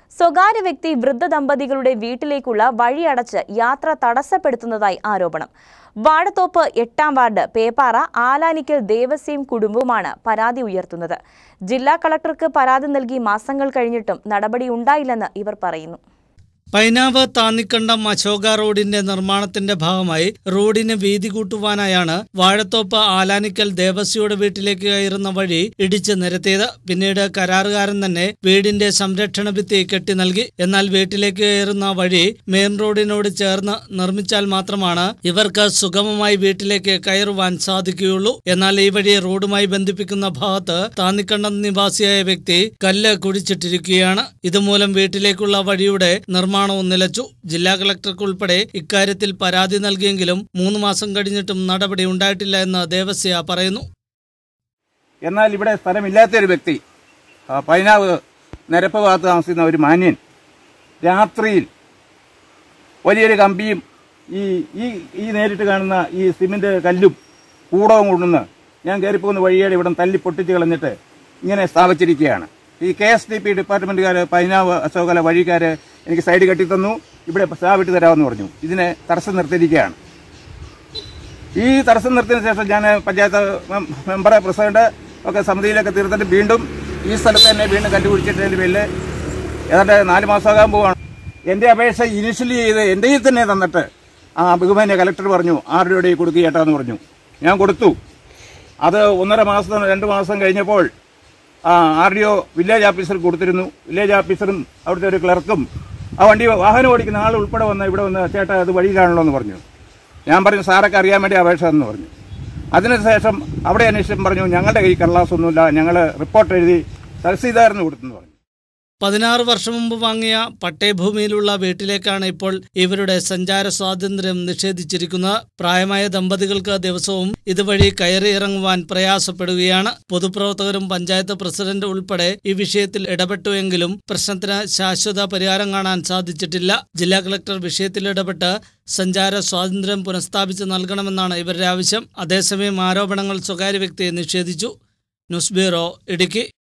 സ്വകാര്യ വ്യക്തി വൃദ്ധ ദമ്പതികളുടെ വീട്ടിലേക്കുള്ള വഴിയടച്ച് യാത്ര തടസ്സപ്പെടുത്തുന്നതായി ആരോപണം വാഴത്തോപ്പ് എട്ടാം വാർഡ് പേപ്പാറ ആലാനിക്കൽ ദേവസ്യം കുടുംബവുമാണ് പരാതി ഉയർത്തുന്നത് ജില്ലാ കളക്ടർക്ക് പരാതി നൽകി മാസങ്ങൾ കഴിഞ്ഞിട്ടും നടപടി ഉണ്ടായില്ലെന്ന് ഇവർ പറയുന്നു പൈനാവ് താന്നിക്കണ്ടം അശോക റോഡിന്റെ നിർമ്മാണത്തിന്റെ ഭാഗമായി റോഡിന് വീതി കൂട്ടുവാനായാണ് വാഴത്തോപ്പ് ആലാനിക്കൽ ദേവസ്യയുടെ വീട്ടിലേക്ക് കയറുന്ന വഴി ഇടിച്ച് നിരത്തിയത് പിന്നീട് കരാറുകാരൻ തന്നെ വീടിന്റെ സംരക്ഷണ ഭിത്തി കെട്ടി നൽകി എന്നാൽ വീട്ടിലേക്ക് കയറുന്ന വഴി മെയിൻ റോഡിനോട് ചേർന്ന് നിർമ്മിച്ചാൽ മാത്രമാണ് ഇവർക്ക് സുഗമമായി വീട്ടിലേക്ക് കയറുവാൻ സാധിക്കുകയുള്ളൂ എന്നാൽ ഈ വഴി റോഡുമായി ബന്ധിപ്പിക്കുന്ന ഭാഗത്ത് താന്നിക്കണ്ടം നിവാസിയായ വ്യക്തി കല്ല് കുഴിച്ചിട്ടിരിക്കുകയാണ് ഇതുമൂലം വീട്ടിലേക്കുള്ള വഴിയുടെ നിർമ്മാണവും നിലച്ചു ജില്ലാ കളക്ടർക്ക് ഉൾപ്പെടെ ഇക്കാര്യത്തിൽ പരാതി നൽകിയെങ്കിലും മൂന്ന് മാസം കഴിഞ്ഞിട്ടും നടപടി ഉണ്ടായിട്ടില്ല എന്ന് ദേവസ്യ പറയുന്നു എന്നാൽ ഇവിടെ സ്ഥലമില്ലാത്ത ഒരു വ്യക്തി ആ, പൈനാവ് നിരപ്പ് ഭാഗത്ത് താമസിക്കുന്ന ഒരു മാന്യൻ രാത്രിയിൽ വലിയൊരു കമ്പിയും ഈ ഈ ഈ നേരിട്ട് കാണുന്ന ഈ സിമെന്റ് കല്ലും കൂടവും കൊണ്ടുവന്ന് ഞാൻ കയറിപ്പോകുന്ന വഴിയേടെ ഇവിടെ തല്ലി പൊട്ടിച്ച് കളഞ്ഞിട്ട് ഇങ്ങനെ സ്ഥാപിച്ചിരിക്കുകയാണ് ഈ കെ എസ് ഡി പി ഡിപ്പാർട്ട്മെന്റുകാർ പൈനാവ് അശോകല വഴിക്കാർ എനിക്ക് സൈഡ് കെട്ടി തന്നു ഇവിടെ സ്ഥാപിട്ട് തരാമെന്ന് പറഞ്ഞു ഇതിനെ തടസ്സം നിർത്തിയിരിക്കുകയാണ് ഈ തടസ്സം നിർത്തിയതിനു ശേഷം ഞാൻ പഞ്ചായത്ത് മെ- മെമ്പറെ പ്രസിഡന്റ് ഒക്കെ സമിതിയിലൊക്കെ തീർത്തിട്ട് വീണ്ടും ഈ സ്ഥലത്ത് തന്നെ വീണ്ടും കണ്ടുപിടിച്ചിട്ടതിന്റെ പേരിൽ ഏതാണ്ട് നാല് മാസമാകാൻ പോവാണ് എന്റെ അപേക്ഷ ഇനിഷ്യലി ചെയ്ത് എന്റെ കയ്യിൽ തന്നെ തന്നിട്ട് ആ ബഹുമാന്യ കലക്ടർ പറഞ്ഞു ആറ് രൂപയുടെ കൊടുക്കുക ചേട്ടാന്ന് പറഞ്ഞു ഞാൻ കൊടുത്തു അത് ഒന്നര മാസം രണ്ട് മാസം കഴിഞ്ഞപ്പോൾ R D O village officer കൊടുത്തിരുന്നു വില്ലേജ് ഓഫീസറും അവിടുത്തെ ഒരു ക്ലർക്കും ആ വണ്ടി വാഹനം ഓടിക്കുന്ന ആൾ ഉൾപ്പെടെ വന്ന് ഇവിടെ വന്ന് ചേട്ടാ അത് വഴിയിലാണല്ലോ എന്ന് പറഞ്ഞു ഞാൻ പറഞ്ഞു സാറൊക്കെ അറിയാൻ വേണ്ടി അപേക്ഷ എന്ന് പറഞ്ഞു അതിനുശേഷം അവിടെ അന്വേഷണം പറഞ്ഞു ഞങ്ങളുടെ കയ്യിൽ കടലാസൊന്നുമില്ല ഞങ്ങൾ റിപ്പോർട്ട് എഴുതി തഹസീൽദാറിന് കൊടുത്തെന്ന് പറഞ്ഞു പതിനാറ് വർഷം മുമ്പ് വാങ്ങിയ പട്ടയഭൂമിയിലുള്ള വീട്ടിലേക്കാണ് ഇപ്പോൾ ഇവരുടെ സഞ്ചാര സ്വാതന്ത്ര്യം നിഷേധിച്ചിരിക്കുന്നത് പ്രായമായ ദമ്പതികൾക്ക് ദിവസവും ഇതുവഴി കയറി ഇറങ്ങുവാൻ പ്രയാസപ്പെടുകയാണ് പൊതുപ്രവർത്തകരും പഞ്ചായത്ത് പ്രസിഡന്റ് ഉൾപ്പെടെ ഈ വിഷയത്തിൽ ഇടപെട്ടുവെങ്കിലും പ്രശ്നത്തിന് ശാശ്വത പരിഹാരം കാണാൻ സാധിച്ചിട്ടില്ല ജില്ലാ കളക്ടർ വിഷയത്തിൽ ഇടപെട്ട് സഞ്ചാര സ്വാതന്ത്ര്യം പുനഃസ്ഥാപിച്ച് നൽകണമെന്നാണ് ഇവരുടെ ആവശ്യം അതേസമയം ആരോപണങ്ങൾ സ്വകാര്യ വ്യക്തിയെ നിഷേധിച്ചു ന്യൂസ് ബ്യൂറോ ഇടുക്കി